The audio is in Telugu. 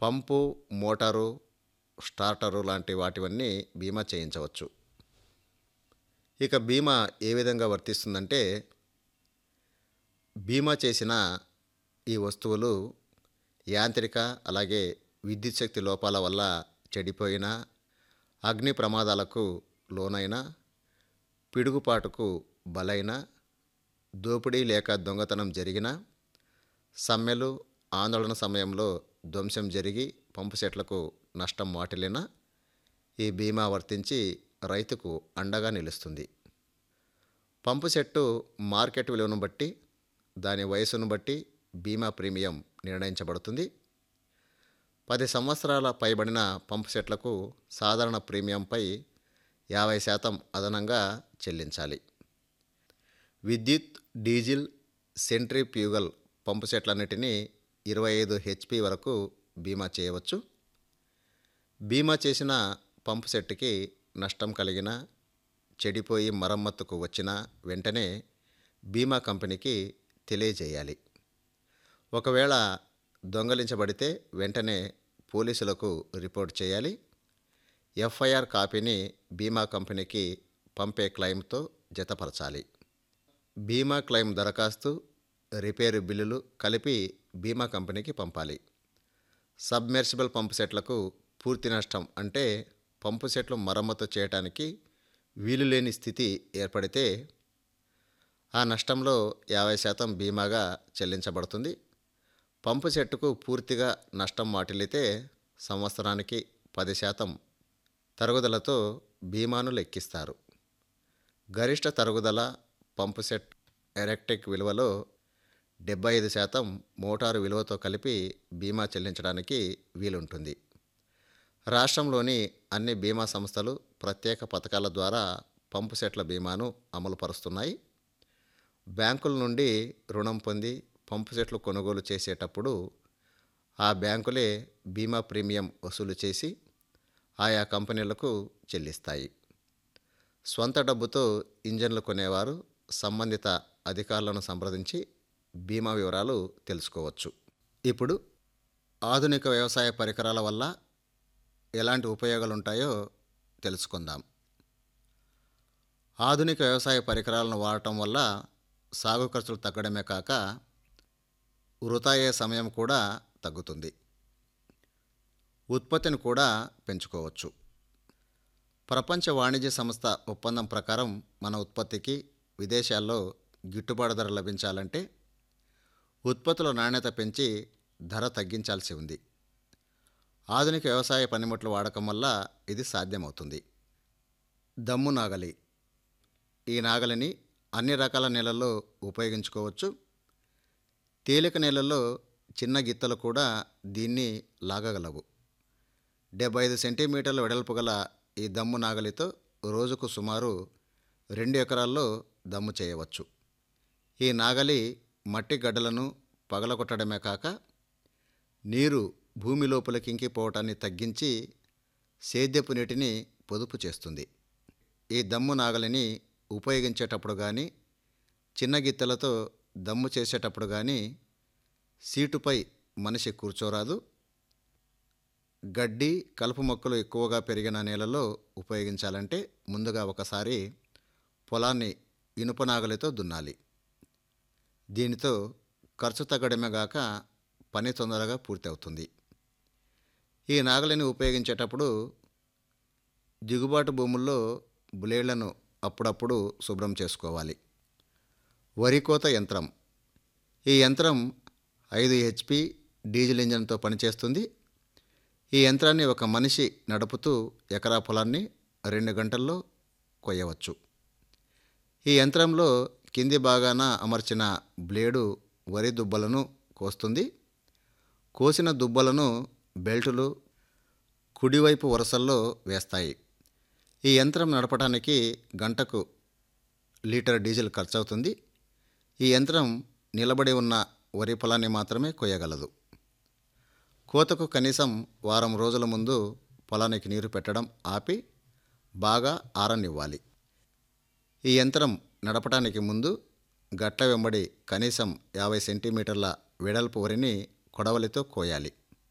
పంపు మోటారు స్టార్టరు లాంటి వాటివన్నీ బీమా చేయించవచ్చు ఇక బీమా ఏ విధంగా వర్తిస్తుందంటే బీమా చేసిన ఈ వస్తువులు యాంత్రిక అలాగే విద్యుత్ శక్తి లోపాల వల్ల చెడిపోయిన అగ్ని ప్రమాదాలకు లోనైన పిడుగుపాటుకు బలైన దోపిడీ లేక దొంగతనం జరిగిన సమ్మెలు ఆందోళన సమయంలో ధ్వంసం జరిగి పంపు సెట్లకు నష్టం వాటిల్లిన ఈ బీమా వర్తించి రైతుకు అండగా నిలుస్తుంది పంపు సెట్టు మార్కెట్ విలువను బట్టి దాని వయసును బట్టి బీమా ప్రీమియం నిర్ణయించబడుతుంది పది సంవత్సరాల పైబడిన పంపు సెట్లకు సాధారణ ప్రీమియంపై యాభై శాతం అదనంగా చెల్లించాలి విద్యుత్ డీజిల్ సెంట్రిఫ్యూగల్ పంపు సెట్లన్నిటినీ ఇరవై ఐదు హెచ్పి వరకు బీమా చేయవచ్చు బీమా చేసిన పంపు సెట్కి నష్టం కలిగిన చెడిపోయి మరమ్మతుకు వచ్చిన వెంటనే బీమా కంపెనీకి తెలియజేయాలి ఒకవేళ దొంగలించబడితే వెంటనే పోలీసులకు రిపోర్ట్ చేయాలి ఎఫ్ఐఆర్ కాపీని బీమా కంపెనీకి పంపే క్లెయిమ్తో జతపరచాలి బీమా క్లెయిమ్ దరఖాస్తు రిపేరు బిల్లులు కలిపి బీమా కంపెనీకి పంపాలి సబ్మెర్సిబుల్ పంపు సెట్లకు పూర్తి నష్టం అంటే పంపు సెట్లు మరమ్మతు చేయడానికి వీలు లేని స్థితి ఏర్పడితే ఆ నష్టంలో యాభై శాతం బీమాగా చెల్లించబడుతుంది పంపు సెట్టుకు పూర్తిగా నష్టం వాటిల్లితే సంవత్సరానికి పది శాతం తరుగుదలతో బీమాను లెక్కిస్తారు గరిష్ట తరుగుదల పంపు సెట్ ఎరెక్టిక్ విలువలో డెబ్బై ఐదు శాతం మోటారు విలువతో కలిపి బీమా చెల్లించడానికి వీలుంటుంది రాష్ట్రంలోని అన్ని బీమా సంస్థలు ప్రత్యేక పథకాల ద్వారా పంపు సెట్ల బీమాను అమలుపరుస్తున్నాయి బ్యాంకుల నుండి రుణం పొంది పంపు సెట్లు కొనుగోలు చేసేటప్పుడు ఆ బ్యాంకులే బీమా ప్రీమియం వసూలు చేసి ఆయా కంపెనీలకు చెల్లిస్తాయి స్వంత డబ్బుతో ఇంజన్లు కొనేవారు సంబంధిత అధికారులను సంప్రదించి బీమా వివరాలు తెలుసుకోవచ్చు ఇప్పుడు ఆధునిక వ్యవసాయ పరికరాల వల్ల ఎలాంటి ఉపయోగాలు ఉంటాయో తెలుసుకుందాం ఆధునిక వ్యవసాయ పరికరాలను వాడటం వల్ల సాగు ఖర్చులు తగ్గడమే కాక వృధా అయ్యే సమయం కూడా తగ్గుతుంది ఉత్పత్తిని కూడా పెంచుకోవచ్చు ప్రపంచ వాణిజ్య సంస్థ ఒప్పందం ప్రకారం మన ఉత్పత్తికి విదేశాల్లో గిట్టుబాటు ధర లభించాలంటే ఉత్పత్తుల నాణ్యత పెంచి ధర తగ్గించాల్సి ఉంది ఆధునిక వ్యవసాయ పనిముట్ల వాడకం వల్ల ఇది సాధ్యమవుతుంది దమ్ము నాగలి ఈ నాగలిని అన్ని రకాల నేలల్లో ఉపయోగించుకోవచ్చు తేలిక నేలల్లో చిన్న గిత్తలు కూడా దీన్ని లాగగలవు డెబ్బై ఐదు సెంటీమీటర్ల వెడల్పు గల ఈ దమ్ము నాగలితో రోజుకు సుమారు రెండు ఎకరాల్లో దమ్ము చేయవచ్చు ఈ నాగలి మట్టి గడ్డలను పగలగొట్టడమే కాక నీరు భూమి లోపలికి ఇంకిపోవటాన్ని తగ్గించి సేద్యపు నీటిని పొదుపు చేస్తుంది ఈ దమ్ము నాగలిని ఉపయోగించేటప్పుడు కానీ చిన్న గిత్తెలతో దమ్ము చేసేటప్పుడు కానీ సీటుపై మనిషి కూర్చోరాదు గడ్డి కలుపు మొక్కలు ఎక్కువగా పెరిగిన నేలలో ఉపయోగించాలంటే ముందుగా ఒకసారి పొలాన్ని ఇనుప నాగలితో దున్నాలి దీనితో ఖర్చు తగ్గడమే గాక పని తొందరగా పూర్తి అవుతుంది ఈ నాగలిని ఉపయోగించేటప్పుడు దిగుబాటు భూముల్లో బ్లేడ్లను అప్పుడప్పుడు శుభ్రం చేసుకోవాలి వరి కోత యంత్రం ఈ యంత్రం ఐదు హెచ్పి డీజిల్ ఇంజన్తో పనిచేస్తుంది ఈ యంత్రాన్ని ఒక మనిషి నడుపుతూ ఎకరా పొలాన్ని రెండు గంటల్లో కొయ్యవచ్చు ఈ యంత్రంలో కింది భాగాన అమర్చిన బ్లేడు వరి దుబ్బలను కోస్తుంది కోసిన దుబ్బలను బెల్టులు కుడివైపు వరుసల్లో వేస్తాయి ఈ యంత్రం నడపడానికి గంటకు లీటర్ డీజిల్ ఖర్చవుతుంది ఈ యంత్రం నిలబడి ఉన్న వరి పొలాన్ని మాత్రమే కొయ్యగలదు కోతకు కనీసం వారం రోజుల ముందు పొలానికి నీరు పెట్టడం ఆపి బాగా ఆరనివ్వాలి ఈ యంత్రం నడపడానికి ముందు గట్ల వెంబడి కనీసం యాభై సెంటీమీటర్ల వెడల్పు వరిని కొడవలితో కోయాలి